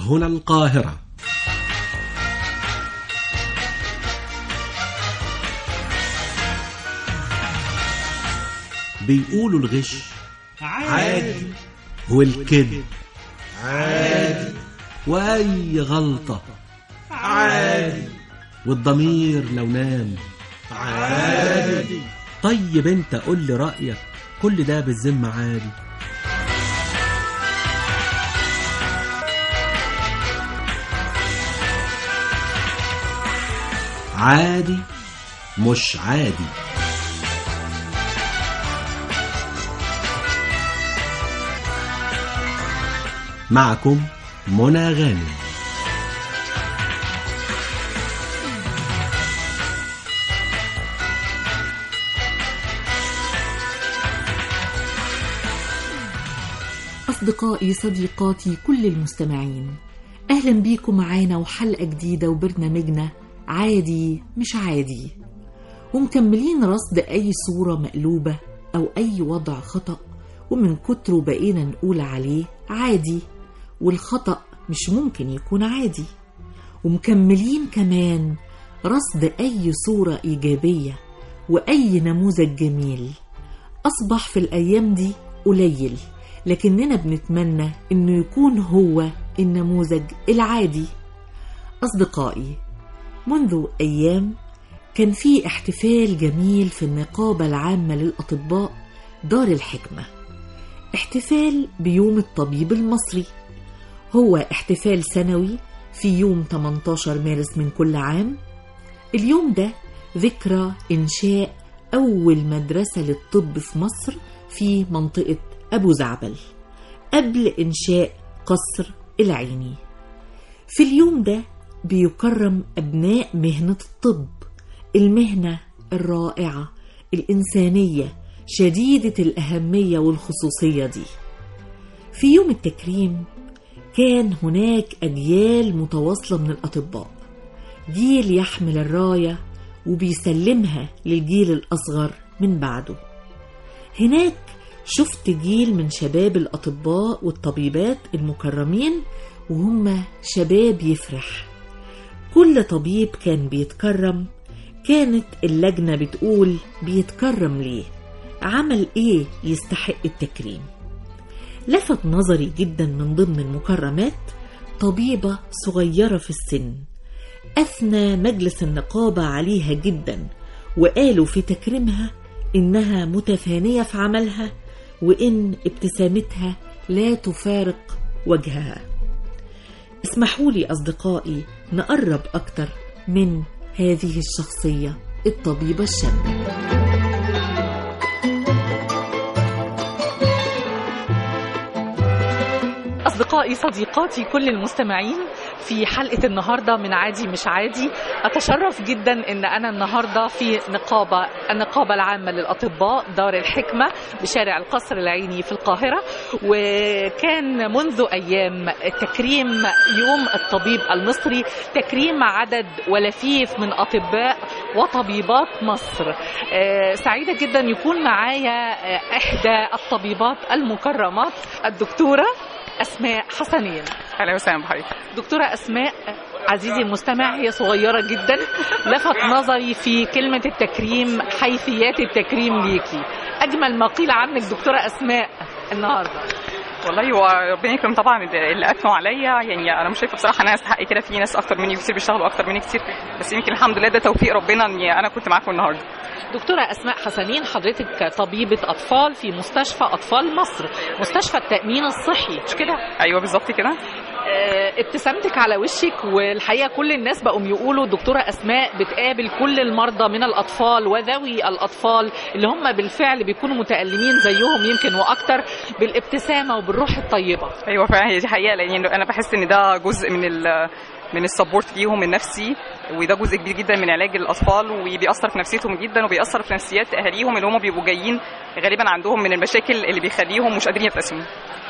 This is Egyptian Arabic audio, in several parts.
هنا القاهرة بيقولوا الغش عادي والكذب عادي وأي غلطة عادي والضمير لو نام عادي طيب انت قول لي رأيك كل ده بالذمة عادي عادي مش عادي معكم منى غانم أصدقائي صديقاتي كل المستمعين أهلا بيكم معانا وحلقة جديدة وبرنامجنا عادي مش عادي ومكملين رصد أي صورة مقلوبة أو أي وضع خطأ ومن كتره بقينا نقول عليه عادي والخطأ مش ممكن يكون عادي ومكملين كمان رصد أي صورة إيجابية وأي نموذج جميل أصبح في الأيام دي قليل لكننا بنتمنى إنه يكون هو النموذج العادي أصدقائي منذ أيام كان في احتفال جميل في النقابة العامة للأطباء دار الحكمة احتفال بيوم الطبيب المصري هو احتفال سنوي في يوم 18 مارس من كل عام اليوم ده ذكرى إنشاء أول مدرسة للطب في مصر في منطقة أبو زعبل قبل إنشاء قصر العيني في اليوم ده بيكرم أبناء مهنة الطب المهنة الرائعة الإنسانية شديدة الأهمية والخصوصية دي في يوم التكريم كان هناك أجيال متواصلة من الأطباء جيل يحمل الراية وبيسلمها للجيل الأصغر من بعده هناك شفت جيل من شباب الأطباء والطبيبات المكرمين وهم شباب يفرح كل طبيب كان بيتكرم كانت اللجنة بتقول بيتكرم ليه عمل ايه يستحق التكريم لفت نظري جدا من ضمن المكرمات طبيبة صغيرة في السن أثنى مجلس النقابة عليها جدا وقالوا في تكريمها إنها متفانية في عملها وإن ابتسامتها لا تفارق وجهها اسمحوا لي أصدقائي نقرب أكتر من هذه الشخصية الطبيبة الشابة أصدقائي صديقاتي كل المستمعين في حلقة النهاردة من عادي مش عادي أتشرف جدا أن أنا النهاردة في نقابة النقابة العامة للأطباء دار الحكمة بشارع القصر العيني في القاهرة وكان منذ أيام تكريم يوم الطبيب المصري تكريم عدد ولفيف من أطباء وطبيبات مصر آه، سعيدة جدا يكون معايا آه، إحدى الطبيبات المكرمات الدكتورة أسماء حسنين اهلا وسهلا بحضرتك دكتورة أسماء عزيزي المستمع هي صغيرة جدا لفت نظري في كلمة التكريم حيثيات التكريم ليكي أجمل ما قيل عنك دكتورة أسماء النهاردة والله هو ربنا يكرم طبعا اللي اثنوا عليا يعني انا مش شايفه بصراحه ان انا استحق كده في ناس اكتر مني كتير بيشتغلوا اكتر مني كتير بس يمكن الحمد لله ده توفيق ربنا اني انا كنت معاكم النهارده دكتورة أسماء حسنين حضرتك طبيبة أطفال في مستشفى أطفال مصر مستشفى التأمين الصحي مش كده؟ ايوه بالظبط كده آه، ابتسامتك على وشك والحقيقه كل الناس بقوا يقولوا دكتوره اسماء بتقابل كل المرضى من الاطفال وذوي الاطفال اللي هم بالفعل بيكونوا متالمين زيهم يمكن واكتر بالابتسامه وبالروح الطيبه ايوه فعلا هي دي حقيقه لان انا بحس ان ده جزء من ال من السبورت ليهم النفسي وده جزء كبير جدا من علاج الاطفال وبيأثر في نفسيتهم جدا وبيأثر في نفسيات اهاليهم اللي هم بيبقوا جايين غالبا عندهم من المشاكل اللي بيخليهم مش قادرين يبتسموا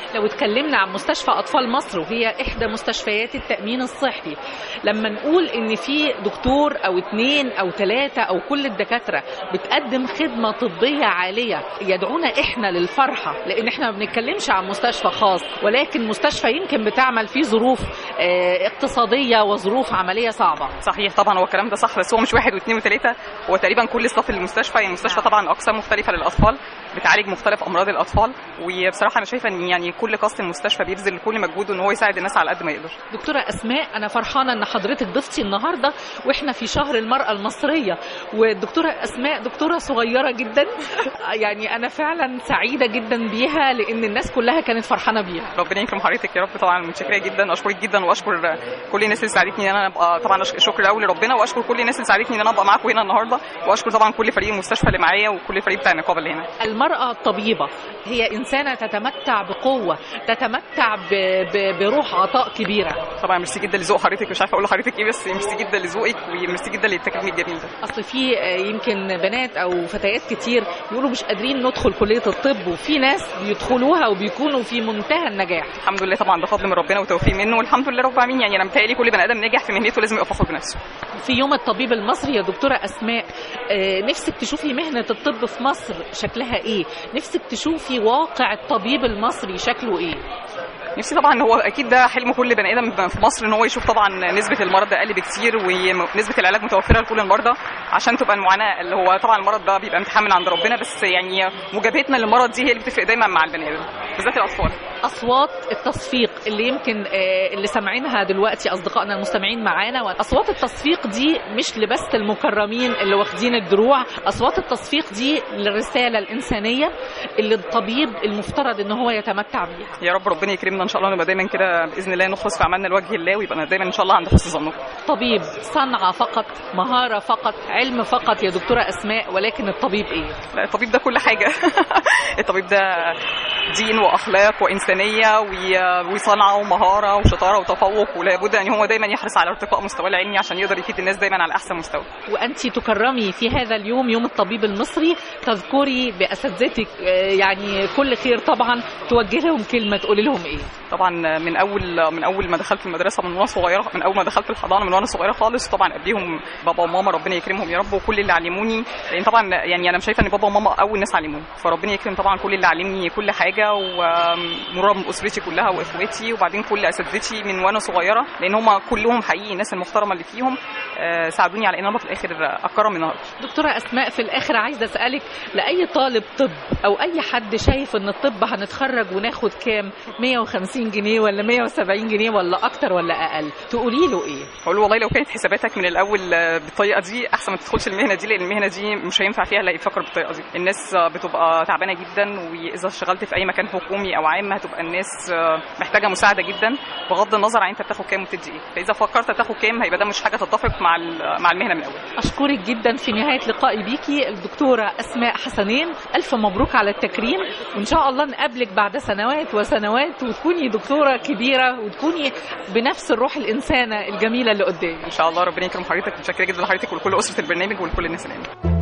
لو اتكلمنا عن مستشفى اطفال مصر وهي احدى مستشفيات التامين الصحي لما نقول ان في دكتور او اتنين او ثلاثه او كل الدكاتره بتقدم خدمه طبيه عاليه يدعونا احنا للفرحه لان احنا ما بنتكلمش عن مستشفى خاص ولكن مستشفى يمكن بتعمل فيه ظروف آه، اقتصاديه وظروف عمليه صعبه صحيح طبعا هو الكلام ده صح بس هو مش واحد واثنين وثلاثه هو تقريبا كل ستاف المستشفى يعني المستشفى طبعا اقسام مختلفه للاطفال بتعالج مختلف امراض الاطفال وبصراحه انا شايفه ان يعني كل قسم المستشفى بيبذل كل مجهوده ان هو يساعد الناس على قد ما يقدر دكتورة أسماء أنا فرحانة إن حضرتك ضفتي النهاردة وإحنا في شهر المرأة المصرية والدكتورة أسماء دكتورة صغيرة جدا يعني أنا فعلا سعيدة جدا بيها لأن الناس كلها كانت فرحانة بيها ربنا يكرم حضرتك يا رب طبعا متشكره جدا اشكرك جدا واشكر كل الناس اللي ساعدتني ان انا ابقى طبعا أش- شكر الاول لربنا واشكر كل الناس اللي ساعدتني ان انا ابقى معاكم هنا النهارده واشكر طبعا كل فريق المستشفى اللي معايا وكل الفريق بتاع النقابه اللي هنا المرأة الطبيبة هي إنسانة تتمتع بقوة تتمتع ب... ب... بروح عطاء كبيرة طبعا ميرسي جدا لذوق حضرتك مش عارفه اقول لحضرتك ايه بس ميرسي جدا لذوقك وميرسي جدا للتكريم الجميل ده اصل في آه، يمكن بنات او فتيات كتير بيقولوا مش قادرين ندخل كليه الطب وفي ناس بيدخلوها وبيكونوا في منتهى النجاح الحمد لله طبعا ده فضل من ربنا وتوفيق منه والحمد لله رب العالمين يعني انا متهيألي كل بني ادم ناجح في مهنته لازم يبقى فخور بنفسه في يوم الطبيب المصري يا دكتوره اسماء آه، نفسك تشوفي مهنه الطب في مصر شكلها ايه نفسك تشوفي واقع الطبيب المصري شكله ايه نفسي طبعا هو اكيد ده حلم كل بني ادم في مصر ان هو يشوف طبعا نسبه المرض اقل بكتير ونسبه العلاج متوفره لكل المرضى عشان تبقى المعاناه اللي هو طبعا المرض ده بيبقى امتحان من عند ربنا بس يعني مجابهتنا للمرض دي هي اللي بتفرق دايما مع البني ادم بالذات الاطفال اصوات التصفيق اللي يمكن آه، اللي سامعينها دلوقتي اصدقائنا المستمعين معانا واصوات التصفيق دي مش لبس المكرمين اللي واخدين الدروع اصوات التصفيق دي للرساله الانسانيه اللي الطبيب المفترض ان هو يتمتع بيها يا رب ربنا يكرمنا ان شاء الله نبقى دايما كده باذن الله نخلص في اعمالنا لوجه الله ويبقى دايما ان شاء الله عند حسن ظنكم طبيب صنعة فقط مهارة فقط علم فقط يا دكتورة أسماء ولكن الطبيب إيه؟ لا الطبيب ده كل حاجه الطبيب ده دين واخلاق وانسانيه و- وصنعه ومهاره وشطاره وتفوق ولابد ان هو دايما يحرص على ارتقاء مستواه العلمي عشان يقدر يفيد الناس دايما على احسن مستوى وأنت تكرمي في هذا اليوم يوم الطبيب المصري تذكري بأساتذتك آه، يعني كل خير طبعا توجه لهم كلمة تقولي لهم إيه؟ طبعا من اول من اول ما دخلت المدرسه من وانا صغيره من اول ما دخلت الحضانه من وانا صغيره خالص طبعا قبليهم بابا وماما ربنا يكرمهم يا رب وكل اللي علموني لان طبعا يعني انا شايفه ان بابا وماما اول ناس علموني فربنا يكرم طبعا كل اللي علمني كل حاجه ومرور من اسرتي كلها واخواتي وبعدين كل اساتذتي من وانا صغيره لان هم كلهم حقيقي الناس المحترمه اللي فيهم آه، ساعدوني على ان انا في الاخر اكرم النهارده دكتورة أسماء في الآخر عايزة أسألك لأي طالب طب أو أي حد شايف إن الطب هنتخرج وناخد كام 150 جنيه ولا 170 جنيه ولا أكتر ولا أقل تقولي له إيه؟ اقول له والله لو كانت حساباتك من الاول آه، بالطريقه دي احسن ما تدخلش المهنه دي لان المهنه دي مش هينفع فيها الا يفكر بالطريقه دي الناس آه، بتبقى تعبانه جدا واذا اشتغلت في اي مكان حكومي او عام هتبقى الناس آه، محتاجه مساعده جدا بغض النظر عن انت بتاخد كام وبتدي ايه فاذا فكرت تاخد كام هيبقى ده مش حاجه تتفق مع ال- مع المهنه من الاول أشكرك جدا في نهاية لقائي بيكي الدكتورة أسماء حسنين ألف مبروك على التكريم وإن شاء الله نقابلك بعد سنوات وسنوات وتكوني دكتورة كبيرة وتكوني بنفس الروح الإنسانة الجميلة اللي قدامي ان شاء الله ربنا يكرم حضرتك متشكره جدا لحضرتك ولكل اسره البرنامج ولكل الناس اللي هنا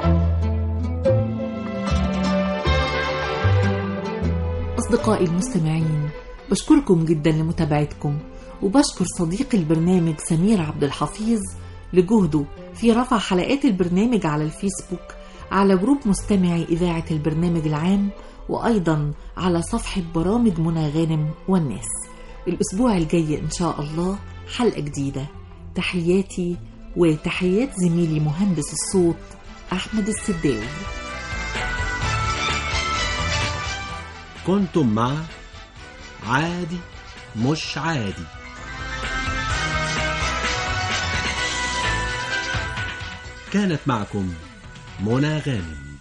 أصدقائي المستمعين بشكركم جدا لمتابعتكم وبشكر صديق البرنامج سمير عبد الحفيظ لجهده في رفع حلقات البرنامج على الفيسبوك على جروب مستمعي إذاعة البرنامج العام وأيضا على صفحة برامج منى غانم والناس الأسبوع الجاي إن شاء الله حلقة جديدة تحياتي وتحيات زميلي مهندس الصوت أحمد السداوي كنتم مع عادي مش عادي كانت معكم منى غانم